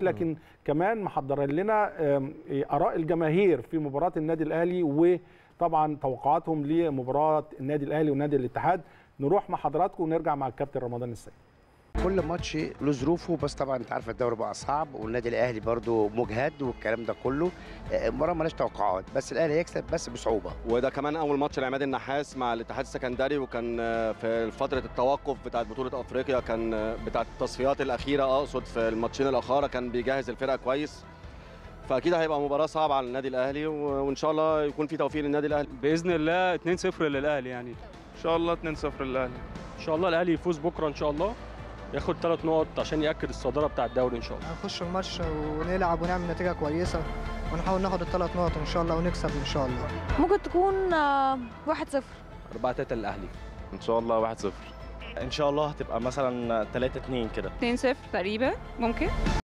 معاك لكن كمان محضر لنا آم، اراء الجماهير في مباراه النادي الاهلي وطبعا توقعاتهم لمباراه النادي الاهلي ونادي الاتحاد نروح مع حضراتكم ونرجع مع الكابتن رمضان السيد كل ماتش له ظروفه بس طبعا انت عارف الدوري بقى صعب والنادي الاهلي برضو مجهد والكلام ده كله آه، المباراه مالهاش توقعات بس الاهلي هيكسب بس بصعوبه وده كمان اول ماتش لعماد النحاس مع الاتحاد السكندري وكان آه، في فتره التوقف بتاعه بطوله افريقيا كان آه، بتاعه التصفيات الاخيره اقصد في الماتشين الاخاره كان بيجهز الفرقه كويس فاكيد هيبقى مباراه صعبه على النادي الاهلي و- وان شاء الله يكون في توفيق للنادي الاهلي باذن الله 2-0 للاهلي يعني ان شاء الله 2-0 للاهلي ان شاء الله الاهلي يفوز بكره ان شاء الله ياخد ثلاث نقط عشان ياكد الصداره بتاع الدوري ان شاء الله هنخش الماتش ونلعب ونعمل نتيجة كويسة ونحاول ناخد الثلاث نقط إن شاء الله ونكسب إن شاء الله ممكن تكون آه، 1-0 4 3 الاهلي ان شاء الله 1-0 ان شاء الله هتبقى مثلا 3 2 كده 2-0 تقريبا ممكن